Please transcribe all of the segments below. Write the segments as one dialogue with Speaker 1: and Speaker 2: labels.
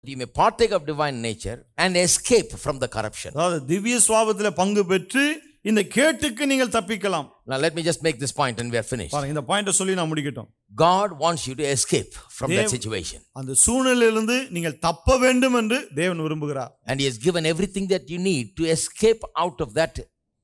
Speaker 1: you may partake of divine nature and escape from the corruption.
Speaker 2: அதாவது திவ்ய சுவாபத்தில் பங்கு பெற்று இந்த கேட்டுக்கு நீங்கள் தப்பிக்கலாம்
Speaker 1: Now, let me just make this point and we are finished.
Speaker 2: பாருங்க இந்த பாயிண்ட சொல்லி நான் முடிக்கட்டும்
Speaker 1: God wants you to escape from that
Speaker 2: Dev-
Speaker 1: situation.
Speaker 2: அந்த சூழ்நிலையிலிருந்து நீங்கள் தப்ப வேண்டும் என்று தேவன் விரும்புகிறார்
Speaker 1: And He has given everything that you need to escape out of that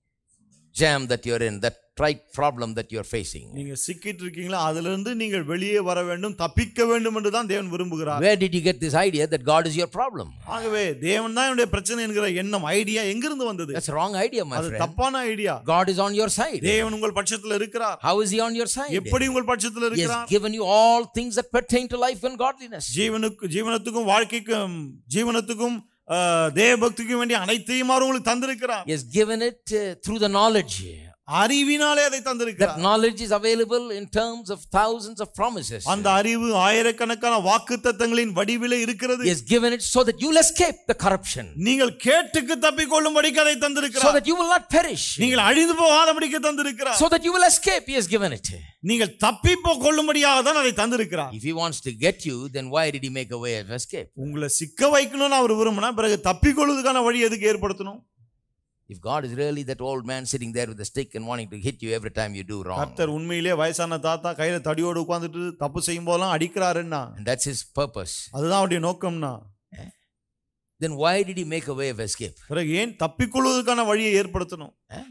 Speaker 1: jam that you're in, that tried problem that you're facing.
Speaker 2: நீங்க சிக்கிட்டு இருக்கீங்களா அதிலிருந்து நீங்கள் வெளியே வர வேண்டும் தப்பிக்க வேண்டும் என்று தான் தேவன் விரும்புகிறார்
Speaker 1: Where did you get this idea that God is your problem?
Speaker 2: ஆகவே தேவன் தான் என்னுடைய பிரச்சனை என்கிற எண்ணம் ஐடியா எங்கிருந்து வந்தது
Speaker 1: That's a wrong idea, my
Speaker 2: அது
Speaker 1: friend.
Speaker 2: தப்பான idea
Speaker 1: God is on your side.
Speaker 2: தேவன் உங்கள் பட்சத்துல இருக்கிறார்
Speaker 1: How is He on your side?
Speaker 2: எப்படி உங்கள் பட்சத்துல
Speaker 1: He
Speaker 2: இருக்கிறார்
Speaker 1: has given you all things that pertain to life and godliness.
Speaker 2: ஜீவனுக்கு ஜீவனத்துக்கும் வாழ்க்கைக்கும் ஜீவனத்துக்கும் ஆஹ், தேவபக்திக்கும் வேண்டிய அனைத்தையும் அவர் உங்களுக்கு தந்திருக்கிறார்
Speaker 1: He has given it uh, through the knowledge.
Speaker 2: அறிவினாலே அதை
Speaker 1: That
Speaker 2: தந்திருக்கிறார்
Speaker 1: knowledge is available in terms of thousands of promises.
Speaker 2: அந்த அறிவு ஆயிரக்கணக்கான வாக்குத்தத்தங்களின் வடிவிலே இருக்கிறது
Speaker 1: He has given it so that you'll escape the corruption,
Speaker 2: நீங்கள் கேட்டுக்கு தப்பிக்கொள்ளும்படிக்கு அதை
Speaker 1: so
Speaker 2: தந்திருக்கிறார்
Speaker 1: that you will not perish,
Speaker 2: நீங்கள் அழிந்து போகாதபடிக்கு தந்திருக்கிறார்
Speaker 1: so that you will escape. He has given it.
Speaker 2: நீங்கள் தப்பி கொள்ளும்படியாக தான் அதை தந்திருக்கிறார்
Speaker 1: If He wants to get you, then why did He make a way of escape?
Speaker 2: உங்களை சிக்க வைக்கணும்னு அவர் விரும்பினா பிறகு தப்பிக்கொள்வதற்கான வழி எதுக்கு ஏற்படுத்தணும்
Speaker 1: If God is really that old man sitting there with a stick and wanting to hit you every time you do wrong,
Speaker 2: கர்த்தர் உண்மையிலே வயசான தாத்தா கையில தடியோடு உட்கார்ந்துட்டு தப்பு செய்யும் போதெல்லாம் அடிக்கிறாருன்னா
Speaker 1: and that's His purpose,
Speaker 2: அதுதான் அவருடைய நோக்கம்னா
Speaker 1: then why did He make a way of escape?
Speaker 2: பிறகு ஏன் தப்பிக்கொள்வதற்கான வழியை ஏற்படுத்தணும்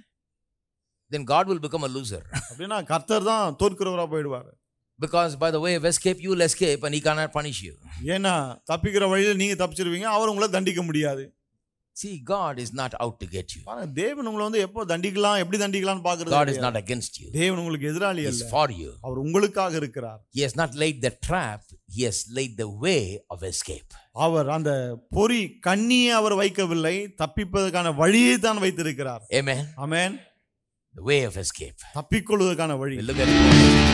Speaker 1: Then God will become a loser.
Speaker 2: அப்படின்னா கர்த்தர் தான் தோற்கிறவரா போயிடுவார்
Speaker 1: Because by the way of escape, you will escape and He cannot punish you.
Speaker 2: ஏன்னா தப்பிக்கிற வழியில நீங்க தப்பிச்சிருவீங்க அவர் உங்களை தண்டிக்க முடியாது
Speaker 1: See, God is not out to get you.
Speaker 2: பாருங்க, தேவன் உங்களை வந்து எப்போ தண்டிக்கலாம் எப்படி தண்டிக்கலாம்னு
Speaker 1: God is
Speaker 2: பாக்குறது
Speaker 1: not against you.
Speaker 2: தேவன் உங்களுக்கு எதிராளி
Speaker 1: He
Speaker 2: அல்ல
Speaker 1: is for you.
Speaker 2: அவர் உங்களுக்காக இருக்கிறார்
Speaker 1: He has not laid the trap, He has laid the way of escape.
Speaker 2: அவர் அந்த பொறி கண்ணியை அவர் வைக்கவில்லை தப்பிப்பதற்கான வழியை தான் வைத்திருக்கிறார்
Speaker 1: Amen.
Speaker 2: Amen
Speaker 1: The way of escape.
Speaker 2: தப்பிக்கொள்வதற்கான வழி
Speaker 1: We'll look at it.